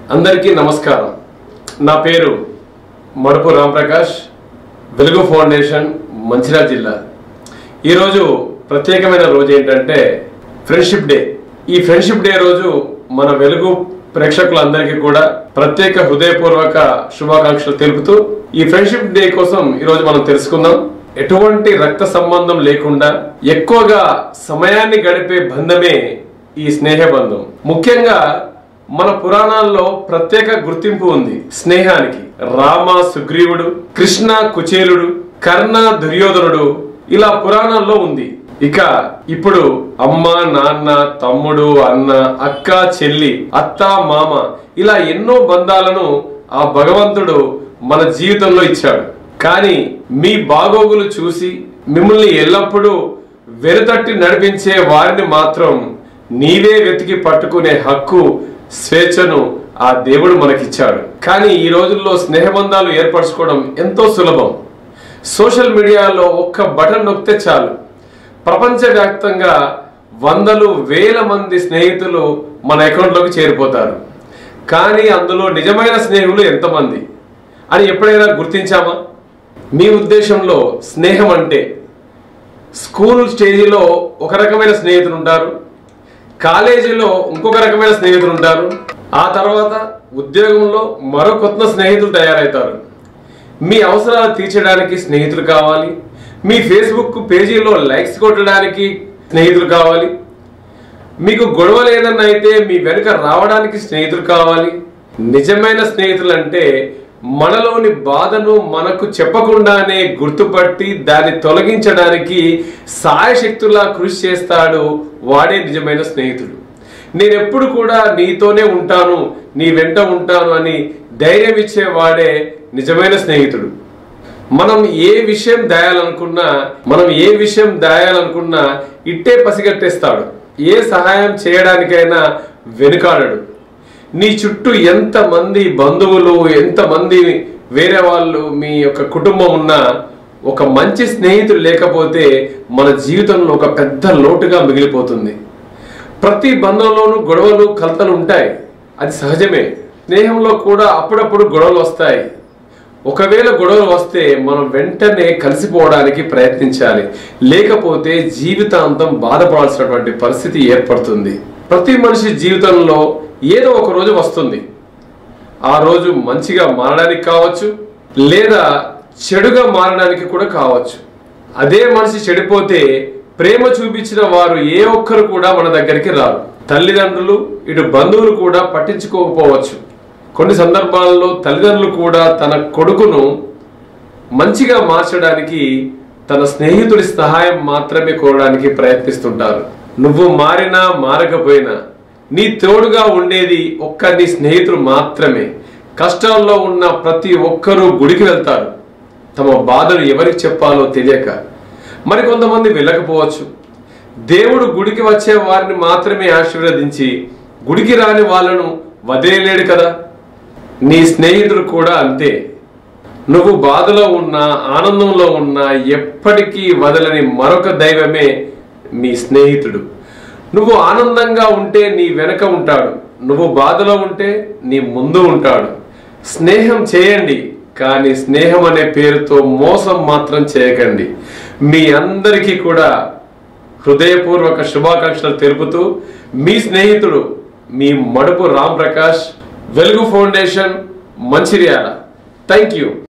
అందరికీ నమస్కారం నా పేరు మడుపు రాంప్రకాష్ వెలుగు ఫౌండేషన్ మంచిర్యాల జిల్లా ఈరోజు ప్రత్యేకమైన రోజు ఏంటంటే ఫ్రెండ్షిప్ డే ఈ ఫ్రెండ్షిప్ డే రోజు మన వెలుగు ప్రేక్షకులందరికీ కూడా ప్రత్యేక హృదయపూర్వక శుభాకాంక్షలు తెలుపుతూ ఈ ఫ్రెండ్షిప్ డే కోసం ఈరోజు మనం తెలుసుకుందాం ఎటువంటి రక్త సంబంధం లేకుండా ఎక్కువగా సమయాన్ని గడిపే బంధమే ఈ స్నేహ బంధం ముఖ్యంగా మన పురాణాల్లో ప్రత్యేక గుర్తింపు ఉంది స్నేహానికి రామ సుగ్రీవుడు కృష్ణ కుచేలుడు కర్ణ దుర్యోధనుడు ఇలా పురాణాల్లో ఉంది ఇక ఇప్పుడు అమ్మ నాన్న తమ్ముడు అన్న అక్క చెల్లి అత్త మామ ఇలా ఎన్నో బంధాలను ఆ భగవంతుడు మన జీవితంలో ఇచ్చాడు కానీ మీ బాగోగులు చూసి మిమ్మల్ని ఎల్లప్పుడూ వెనుతట్టి నడిపించే వారిని మాత్రం నీవే వెతికి పట్టుకునే హక్కు స్వేచ్ఛను ఆ దేవుడు మనకిచ్చాడు కానీ ఈ రోజుల్లో స్నేహబంధాలు ఏర్పరచుకోవడం ఎంతో సులభం సోషల్ మీడియాలో ఒక్క బటన్ నొక్కితే చాలు ప్రపంచవ్యాప్తంగా వందలు వేల మంది స్నేహితులు మన అకౌంట్లోకి చేరిపోతారు కానీ అందులో నిజమైన స్నేహితులు ఎంతమంది అని ఎప్పుడైనా గుర్తించామా మీ ఉద్దేశంలో స్నేహం అంటే స్కూల్ స్టేజీలో ఒక రకమైన స్నేహితులు ఉంటారు కాలేజీలో ఇంకొక రకమైన స్నేహితులు ఉంటారు ఆ తర్వాత ఉద్యోగంలో మరో కొత్త స్నేహితులు తయారవుతారు మీ అవసరాలు తీర్చడానికి స్నేహితులు కావాలి మీ ఫేస్బుక్ పేజీలో లైక్స్ కొట్టడానికి స్నేహితులు కావాలి మీకు గొడవ లేదన్న అయితే మీ వెనుక రావడానికి స్నేహితులు కావాలి నిజమైన స్నేహితులు అంటే మనలోని బాధను మనకు చెప్పకుండానే గుర్తుపట్టి దాన్ని తొలగించడానికి సాయశక్తులా కృషి చేస్తాడు వాడే నిజమైన స్నేహితుడు నేను ఎప్పుడు కూడా నీతోనే ఉంటాను నీ వెంట ఉంటాను అని ధైర్యం ఇచ్చే వాడే నిజమైన స్నేహితుడు మనం ఏ విషయం దాయాలనుకున్నా మనం ఏ విషయం దాయాలనుకున్నా ఇట్టే పసిగట్టేస్తాడు ఏ సహాయం చేయడానికైనా వెనుకాడడు నీ చుట్టూ ఎంత మంది బంధువులు ఎంత మంది వేరే వాళ్ళు మీ యొక్క కుటుంబం ఉన్నా ఒక మంచి స్నేహితుడు లేకపోతే మన జీవితంలో ఒక పెద్ద లోటుగా మిగిలిపోతుంది ప్రతి బంధంలోనూ గొడవలు కలతలు ఉంటాయి అది సహజమే స్నేహంలో కూడా అప్పుడప్పుడు గొడవలు వస్తాయి ఒకవేళ గొడవలు వస్తే మనం వెంటనే కలిసిపోవడానికి ప్రయత్నించాలి లేకపోతే జీవితాంతం బాధపడాల్సినటువంటి పరిస్థితి ఏర్పడుతుంది ప్రతి మనిషి జీవితంలో ఏదో ఒక రోజు వస్తుంది ఆ రోజు మంచిగా మారడానికి కావచ్చు లేదా చెడుగా మారడానికి కూడా కావచ్చు అదే మనిషి చెడిపోతే ప్రేమ చూపించిన వారు ఏ ఒక్కరు కూడా మన దగ్గరికి రారు తల్లిదండ్రులు ఇటు బంధువులు కూడా పట్టించుకోకపోవచ్చు కొన్ని సందర్భాల్లో తల్లిదండ్రులు కూడా తన కొడుకును మంచిగా మార్చడానికి తన స్నేహితుడి సహాయం మాత్రమే కోరడానికి ప్రయత్నిస్తుంటారు నువ్వు మారినా మారకపోయినా నీ తోడుగా ఉండేది ఒక్క నీ స్నేహితుడు మాత్రమే కష్టాల్లో ఉన్న ప్రతి ఒక్కరూ గుడికి వెళ్తారు తమ బాధను ఎవరికి చెప్పాలో తెలియక మరికొంతమంది వెళ్ళకపోవచ్చు దేవుడు గుడికి వచ్చే వారిని మాత్రమే ఆశీర్వదించి గుడికి రాని వాళ్ళను వదిలేలేడు కదా నీ స్నేహితుడు కూడా అంతే నువ్వు బాధలో ఉన్నా ఆనందంలో ఉన్నా ఎప్పటికీ వదలని మరొక దైవమే నీ స్నేహితుడు నువ్వు ఆనందంగా ఉంటే నీ వెనక ఉంటాడు నువ్వు బాధలో ఉంటే నీ ముందు ఉంటాడు స్నేహం చేయండి కానీ స్నేహం అనే పేరుతో మోసం మాత్రం చేయకండి మీ అందరికీ కూడా హృదయపూర్వక శుభాకాంక్షలు తెలుపుతూ మీ స్నేహితుడు మీ మడుపు రామ్ ప్రకాష్ వెలుగు ఫౌండేషన్ మంచిర్యాల థ్యాంక్ యూ